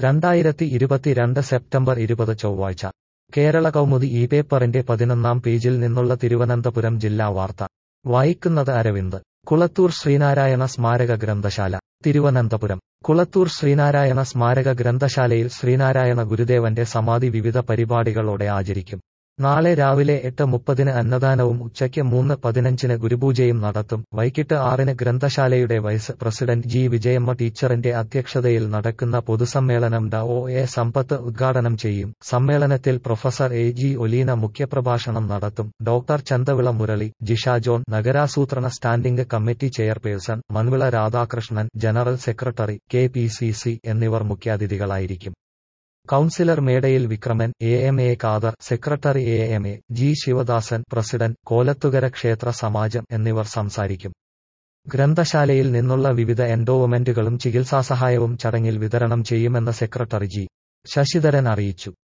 രണ്ടായിരത്തി ഇരുപത്തിരണ്ട് സെപ്റ്റംബർ ഇരുപത് ചൊവ്വാഴ്ച കേരള കൗമുദി ഈ പേപ്പറിന്റെ പതിനൊന്നാം പേജിൽ നിന്നുള്ള തിരുവനന്തപുരം ജില്ലാ വാർത്ത വായിക്കുന്നത് അരവിന്ദ് കുളത്തൂർ ശ്രീനാരായണ സ്മാരക ഗ്രന്ഥശാല തിരുവനന്തപുരം കുളത്തൂർ ശ്രീനാരായണ സ്മാരക ഗ്രന്ഥശാലയിൽ ശ്രീനാരായണ ഗുരുദേവന്റെ സമാധി വിവിധ പരിപാടികളോടെ ആചരിക്കും നാളെ രാവിലെ എട്ട് മുപ്പതിന് അന്നദാനവും ഉച്ചയ്ക്ക് മൂന്ന് പതിനഞ്ചിന് ഗുരുപൂജയും നടത്തും വൈകിട്ട് ആറിന് ഗ്രന്ഥശാലയുടെ വൈസ് പ്രസിഡന്റ് ജി വിജയമ്മ ടീച്ചറിന്റെ അധ്യക്ഷതയിൽ നടക്കുന്ന പൊതുസമ്മേളനം ഡ ഒ എ സമ്പത്ത് ഉദ്ഘാടനം ചെയ്യും സമ്മേളനത്തിൽ പ്രൊഫസർ എ ജി ഒലീന മുഖ്യപ്രഭാഷണം നടത്തും ഡോക്ടർ ചന്തവിള മുരളി ജിഷ ജോൺ നഗരാസൂത്രണ standing committee chairperson Manvila Radhakrishnan general secretary K P C C എന്നിവർ മുഖ്യാതിഥികളായിരിക്കും councillor Medayil Vikraman A M A Khader secretary A M A G Sivadasan president Kolathukara ക്ഷേത്ര സമാജം എന്നിവർ സംസാരിക്കും ഗ്രന്ഥശാലയിൽ നിന്നുള്ള വിവിധ എൻഡോവ്മെന്റുകളും ചികിത്സാസഹായവും ചടങ്ങിൽ വിതരണം ചെയ്യുമെന്ന് സെക്രട്ടറി ജി ശശിധരൻ അറിയിച്ചു